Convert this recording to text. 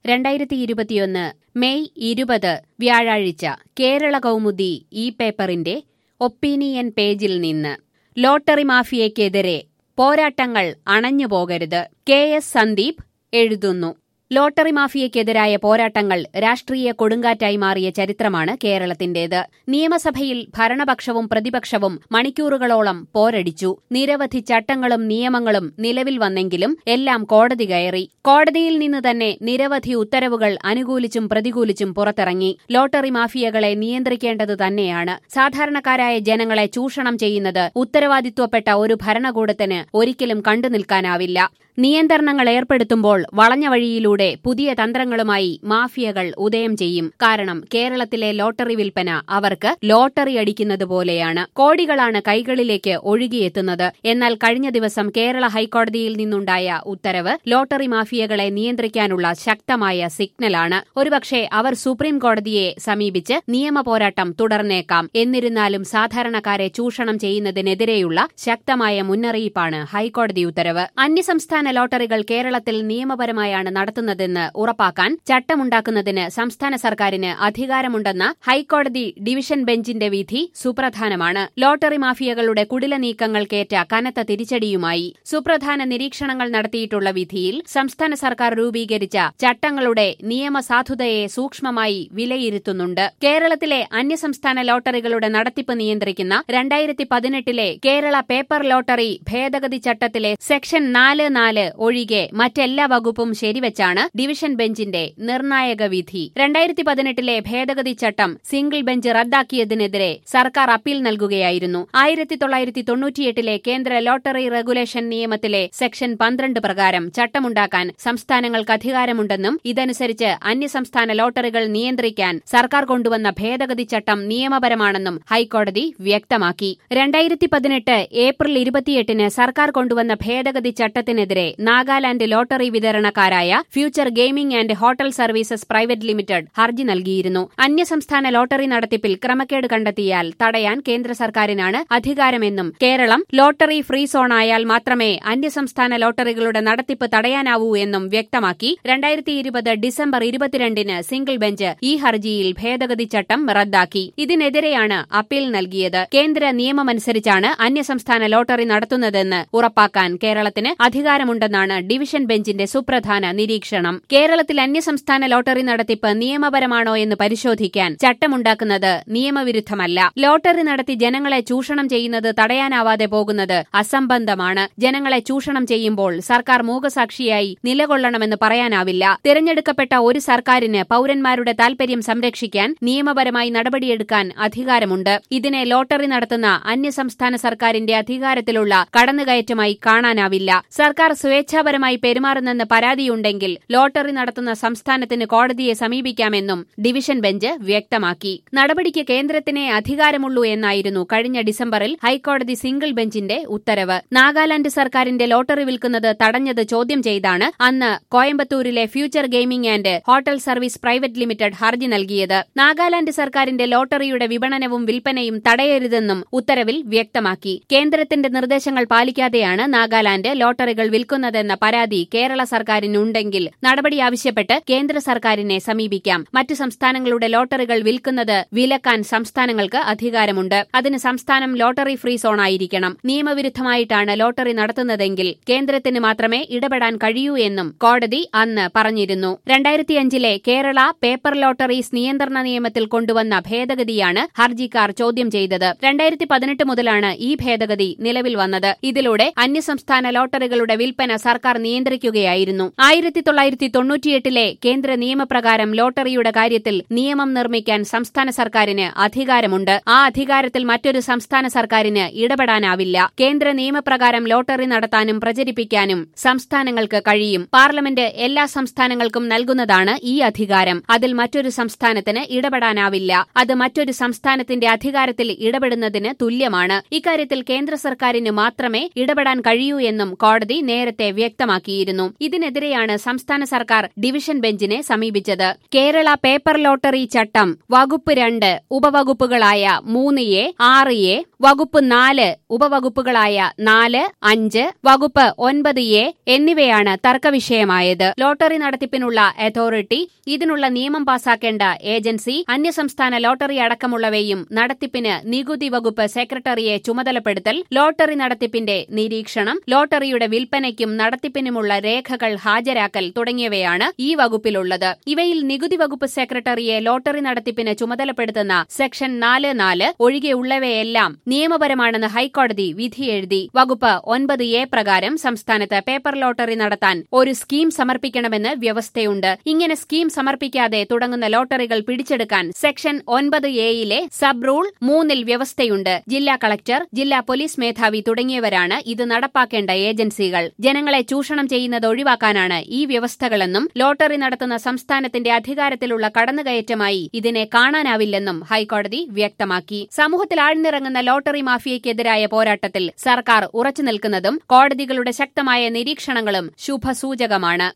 രണ്ടായിരത്തി ഇരുപത്തിയൊന്ന് മെയ് ഇരുപത് വ്യാഴാഴ്ച കേരള കൗമുദി ഈ പേപ്പറിന്റെ ഒപ്പീനിയൻ പേജിൽ നിന്ന് ലോട്ടറി മാഫിയയ്ക്കെതിരെ പോരാട്ടങ്ങൾ അണഞ്ഞുപോകരുത് കെ എസ് സന്ദീപ് എഴുതുന്നു ലോട്ടറി മാഫിയയ്ക്കെതിരായ പോരാട്ടങ്ങൾ രാഷ്ട്രീയ കൊടുങ്കാറ്റായി മാറിയ ചരിത്രമാണ് കേരളത്തിന്റേത് നിയമസഭയിൽ ഭരണപക്ഷവും പ്രതിപക്ഷവും മണിക്കൂറുകളോളം പോരടിച്ചു നിരവധി ചട്ടങ്ങളും നിയമങ്ങളും നിലവിൽ വന്നെങ്കിലും എല്ലാം കോടതി കയറി കോടതിയിൽ നിന്ന് തന്നെ നിരവധി ഉത്തരവുകൾ അനുകൂലിച്ചും പ്രതികൂലിച്ചും പുറത്തിറങ്ങി ലോട്ടറി മാഫിയകളെ നിയന്ത്രിക്കേണ്ടത് തന്നെയാണ് സാധാരണക്കാരായ ജനങ്ങളെ ചൂഷണം ചെയ്യുന്നത് ഉത്തരവാദിത്വപ്പെട്ട ഒരു ഭരണകൂടത്തിന് ഒരിക്കലും കണ്ടുനിൽക്കാനാവില്ല നിയന്ത്രണങ്ങൾ ഏർപ്പെടുത്തുമ്പോൾ വളഞ്ഞ വഴിയിലൂടെ പുതിയ തന്ത്രങ്ങളുമായി മാഫിയകൾ ഉദയം ചെയ്യും കാരണം കേരളത്തിലെ ലോട്ടറി വിൽപ്പന അവർക്ക് ലോട്ടറി അടിക്കുന്നത് പോലെയാണ് കോടികളാണ് കൈകളിലേക്ക് ഒഴുകിയെത്തുന്നത് എന്നാൽ കഴിഞ്ഞ ദിവസം കേരള ഹൈക്കോടതിയിൽ നിന്നുണ്ടായ ഉത്തരവ് ലോട്ടറി മാഫിയകളെ നിയന്ത്രിക്കാനുള്ള ശക്തമായ സിഗ്നലാണ് ഒരുപക്ഷെ അവർ സുപ്രീം കോടതിയെ സമീപിച്ച് നിയമ പോരാട്ടം തുടർന്നേക്കാം എന്നിരുന്നാലും സാധാരണക്കാരെ ചൂഷണം ചെയ്യുന്നതിനെതിരെയുള്ള ശക്തമായ മുന്നറിയിപ്പാണ് ഹൈക്കോടതി ഉത്തരവ് അന്യസംസ്ഥാന ലോട്ടറികൾ കേരളത്തിൽ നിയമപരമായാണ് നടത്തുന്നതെന്ന് ഉറപ്പാക്കാൻ ചട്ടമുണ്ടാക്കുന്നതിന് സംസ്ഥാന സർക്കാരിന് അധികാരമുണ്ടെന്ന ഹൈക്കോടതി ഡിവിഷൻ ബെഞ്ചിന്റെ വിധി സുപ്രധാനമാണ് ലോട്ടറി മാഫിയകളുടെ കുടില നീക്കങ്ങൾക്കേറ്റ കനത്ത തിരിച്ചടിയുമായി സുപ്രധാന നിരീക്ഷണങ്ങൾ നടത്തിയിട്ടുള്ള വിധിയിൽ സംസ്ഥാന സർക്കാർ രൂപീകരിച്ച ചട്ടങ്ങളുടെ നിയമസാധുതയെ സൂക്ഷ്മമായി വിലയിരുത്തുന്നുണ്ട് കേരളത്തിലെ അന്യസംസ്ഥാന ലോട്ടറികളുടെ നടത്തിപ്പ് നിയന്ത്രിക്കുന്ന രണ്ടായിരത്തി പതിനെട്ടിലെ കേരള പേപ്പർ ലോട്ടറി ഭേദഗതി ചട്ടത്തിലെ സെക്ഷൻ നാല് നാല് ഒഴികെ മറ്റെല്ലാ വകുപ്പും ശരിവെച്ചാണ് ഡിവിഷൻ ബെഞ്ചിന്റെ നിർണായക വിധി രണ്ടായിരത്തി പതിനെട്ടിലെ ഭേദഗതി ചട്ടം സിംഗിൾ ബെഞ്ച് റദ്ദാക്കിയതിനെതിരെ സർക്കാർ അപ്പീൽ നൽകുകയായിരുന്നു ആയിരത്തി തൊള്ളായിരത്തി തൊണ്ണൂറ്റിയെട്ടിലെ കേന്ദ്ര ലോട്ടറി റെഗുലേഷൻ നിയമത്തിലെ സെക്ഷൻ പന്ത്രണ്ട് പ്രകാരം ചട്ടമുണ്ടാക്കാൻ സംസ്ഥാനങ്ങൾക്ക് അധികാരമുണ്ടെന്നും ഇതനുസരിച്ച് അന്യസംസ്ഥാന ലോട്ടറികൾ നിയന്ത്രിക്കാൻ സർക്കാർ കൊണ്ടുവന്ന ഭേദഗതി ചട്ടം നിയമപരമാണെന്നും ഹൈക്കോടതി വ്യക്തമാക്കി രണ്ടായിരത്തി പതിനെട്ട് ഏപ്രിൽ ഇരുപത്തിയെട്ടിന് സർക്കാർ കൊണ്ടുവന്ന ഭേദഗതി ചട്ടത്തിനെതിരെ നാഗാലാന്റ് ലോട്ടറി വിതരണക്കാരായ future gaming and hotel services private limited ഹർജി നൽകിയിരുന്നു അന്യസംസ്ഥാന ലോട്ടറി നടത്തിപ്പിൽ ക്രമക്കേട് കണ്ടെത്തിയാൽ തടയാൻ കേന്ദ്ര സർക്കാരിനാണ് അധികാരമെന്നും കേരളം ലോട്ടറി ഫ്രീ സോണായാൽ മാത്രമേ അന്യസംസ്ഥാന ലോട്ടറികളുടെ നടത്തിപ്പ് തടയാനാവൂ എന്നും വ്യക്തമാക്കി രണ്ടായിരത്തി ഇരുപത് ഡിസംബർ ഇരുപത്തിരണ്ടിന് സിംഗിൾ ബെഞ്ച് ഈ ഹർജിയിൽ ഭേദഗതി ചട്ടം റദ്ദാക്കി ഇതിനെതിരെയാണ് അപ്പീൽ നൽകിയത് കേന്ദ്ര നിയമമനുസരിച്ചാണ് അന്യസംസ്ഥാന ലോട്ടറി നടത്തുന്നതെന്ന് ഉറപ്പാക്കാൻ കേരളത്തിന് അധികാരമുണ്ടെന്നാണ് ഡിവിഷൻ ബെഞ്ചിന്റെ സുപ്രധാന നിരീക്ഷണം കേരളത്തിൽ അന്യസംസ്ഥാന ലോട്ടറി നടത്തിപ്പ് നിയമപരമാണോ എന്ന് പരിശോധിക്കാൻ ചട്ടമുണ്ടാക്കുന്നത് നിയമവിരുദ്ധമല്ല ലോട്ടറി നടത്തി ജനങ്ങളെ ചൂഷണം ചെയ്യുന്നത് തടയാനാവാതെ പോകുന്നത് അസംബന്ധമാണ് ജനങ്ങളെ ചൂഷണം ചെയ്യുമ്പോൾ സർക്കാർ മൂകസാക്ഷിയായി നിലകൊള്ളണമെന്ന് പറയാനാവില്ല തിരഞ്ഞെടുക്കപ്പെട്ട ഒരു സർക്കാരിന് പൌരന്മാരുടെ താൽപര്യം സംരക്ഷിക്കാൻ നിയമപരമായി നടപടിയെടുക്കാൻ അധികാരമുണ്ട് ഇതിനെ ലോട്ടറി നടത്തുന്ന അന്യസംസ്ഥാന സർക്കാരിന്റെ അധികാരത്തിലുള്ള കടന്നുകയറ്റമായി കാണാനാവില്ല സർക്കാർ സ്വേച്ഛാപരമായി പെരുമാറുന്നെന്ന് പരാതിയുണ്ടെങ്കിൽ ലോട്ടറി നടത്തുന്ന സംസ്ഥാനത്തിന് കോടതിയെ സമീപിക്കാമെന്നും ഡിവിഷൻ ബെഞ്ച് വ്യക്തമാക്കി നടപടിക്ക് കേന്ദ്രത്തിനെ അധികാരമുള്ളൂ എന്നായിരുന്നു കഴിഞ്ഞ ഡിസംബറിൽ ഹൈക്കോടതി സിംഗിൾ ബെഞ്ചിന്റെ ഉത്തരവ് നാഗാലാന്റ് സർക്കാരിന്റെ ലോട്ടറി വിൽക്കുന്നത് തടഞ്ഞത് ചോദ്യം ചെയ്താണ് അന്ന് കോയമ്പത്തൂരിലെ future gaming and hotel service private limited ഹർജി നൽകിയത് നാഗാലാന്റ് സർക്കാരിന്റെ ലോട്ടറിയുടെ വിപണനവും വിൽപ്പനയും തടയരുതെന്നും ഉത്തരവിൽ വ്യക്തമാക്കി കേന്ദ്രത്തിന്റെ നിർദ്ദേശങ്ങൾ പാലിക്കാതെയാണ് നാഗാലാന്റ് ലോട്ടറികൾ വിൽക്കുന്നതെന്ന പരാതി കേരള സർക്കാരിനുണ്ടെങ്കിൽ നടപടി ആവശ്യപ്പെട്ട് കേന്ദ്ര സർക്കാരിനെ സമീപിക്കാം മറ്റു സംസ്ഥാനങ്ങളുടെ ലോട്ടറികൾ വിൽക്കുന്നത് വിലക്കാൻ സംസ്ഥാനങ്ങൾക്ക് അധികാരമുണ്ട് അതിന് സംസ്ഥാനം ലോട്ടറി ഫ്രീ സോണായിരിക്കണം നിയമവിരുദ്ധമായിട്ടാണ് ലോട്ടറി നടത്തുന്നതെങ്കിൽ കേന്ദ്രത്തിന് മാത്രമേ ഇടപെടാൻ കഴിയൂ എന്നും കോടതി അന്ന് പറഞ്ഞിരുന്നു രണ്ടായിരത്തിയഞ്ചിലെ കേരള പേപ്പർ ലോട്ടറീസ് നിയന്ത്രണ നിയമത്തിൽ കൊണ്ടുവന്ന ഭേദഗതിയാണ് ഹർജിക്കാർ ചോദ്യം ചെയ്തത് രണ്ടായിരത്തി പതിനെട്ട് മുതലാണ് ഈ ഭേദഗതി നിലവിൽ വന്നത് ഇതിലൂടെ അന്യസംസ്ഥാന ലോട്ടറികളുടെ വിൽപ്പന സർക്കാർ നിയന്ത്രിക്കുകയായിരുന്നു ആയിരത്തി തൊള്ളായിരത്തി തൊണ്ണൂറ്റിയെട്ടിലെ കേന്ദ്ര നിയമപ്രകാരം ലോട്ടറിയുടെ കാര്യത്തിൽ നിയമം നിർമ്മിക്കാൻ സംസ്ഥാന സർക്കാരിന് അധികാരമുണ്ട് ആ അധികാരത്തിൽ മറ്റൊരു സംസ്ഥാന സർക്കാരിന് ഇടപെടാനാവില്ല കേന്ദ്ര നിയമപ്രകാരം ലോട്ടറി നടത്താനും പ്രചരിപ്പിക്കാനും സംസ്ഥാനങ്ങൾക്ക് കഴിയും പാർലമെന്റ് എല്ലാ സംസ്ഥാനങ്ങൾക്കും നൽകുന്നതാണ് ഈ അധികാരം അതിൽ മറ്റൊരു സംസ്ഥാനത്തിന് ഇടപെടാനാവില്ല അത് മറ്റൊരു സംസ്ഥാനത്തിന്റെ അധികാരത്തിൽ ഇടപെടുന്നതിന് തുല്യമാണ് ഇക്കാര്യത്തിൽ കേന്ദ്ര സർക്കാരിന് മാത്രമേ ഇടപെടാൻ കഴിയൂ എന്നും കോടതി നേരത്തെ വ്യക്തമാക്കിയിരുന്നു ഇതിനെതിരെയാണ് സംസ്ഥാന സംസ്ഥാന സർക്കാർ ഡിവിഷൻ ബെഞ്ചിനെ സമീപിച്ചത് കേരള പേപ്പർ ലോട്ടറി ചട്ടം വകുപ്പ് രണ്ട് ഉപവകുപ്പുകളായ മൂന്ന് എ ആറ് എ വകുപ്പ് നാല് ഉപവകുപ്പുകളായ നാല് അഞ്ച് വകുപ്പ് ഒൻപത് എ എന്നിവയാണ് തർക്കവിഷയമായത് ലോട്ടറി നടത്തിപ്പിനുള്ള അതോറിറ്റി ഇതിനുള്ള നിയമം പാസാക്കേണ്ട ഏജൻസി അന്യസംസ്ഥാന ലോട്ടറി അടക്കമുള്ളവയും നടത്തിപ്പിന് നികുതി വകുപ്പ് സെക്രട്ടറിയെ ചുമതലപ്പെടുത്തൽ ലോട്ടറി നടത്തിപ്പിന്റെ നിരീക്ഷണം ലോട്ടറിയുടെ വിൽപ്പനയ്ക്കും നടത്തിപ്പിനുമുള്ള രേഖകൾ ഹാജരാക്കൽ തുടങ്ങിയവയാണ് ഈ വകുപ്പിലുള്ളത് ഇവയിൽ നികുതി വകുപ്പ് സെക്രട്ടറിയെ ലോട്ടറി നടത്തിപ്പിന് ചുമതലപ്പെടുത്തുന്ന സെക്ഷൻ നാല് നാല് ഒഴികെയുള്ളവയെല്ലാം നിയമപരമാണെന്ന് ഹൈക്കോടതി വിധിയെഴുതി വകുപ്പ് ഒൻപത് എ പ്രകാരം സംസ്ഥാനത്ത് പേപ്പർ ലോട്ടറി നടത്താൻ ഒരു സ്കീം സമർപ്പിക്കണമെന്ന് വ്യവസ്ഥയുണ്ട് ഇങ്ങനെ സ്കീം സമർപ്പിക്കാതെ തുടങ്ങുന്ന ലോട്ടറികൾ പിടിച്ചെടുക്കാൻ സെക്ഷൻ ഒൻപത് എയിലെ സബ് റൂൾ മൂന്നിൽ വ്യവസ്ഥയുണ്ട് ജില്ലാ കളക്ടർ ജില്ലാ പോലീസ് മേധാവി തുടങ്ങിയവരാണ് ഇത് നടപ്പാക്കേണ്ട ഏജൻസികൾ ജനങ്ങളെ ചൂഷണം ചെയ്യുന്നത് ഒഴിവാക്കാനാണ് ഈ വ്യവസ്ഥകളെന്നും ലോട്ടറി നടത്തുന്ന സംസ്ഥാനത്തിന്റെ അധികാരത്തിലുള്ള കടന്നുകയറ്റമായി ഇതിനെ കാണാനാവില്ലെന്നും ഹൈക്കോടതി വ്യക്തമാക്കി സമൂഹത്തിൽ ആഴ്ന്നിറങ്ങുന്ന ലോട്ടറി മാഫിയയ്ക്കെതിരായ പോരാട്ടത്തിൽ സർക്കാർ ഉറച്ചുനിൽക്കുന്നതും കോടതികളുടെ ശക്തമായ നിരീക്ഷണങ്ങളും ശുഭസൂചകമാണ്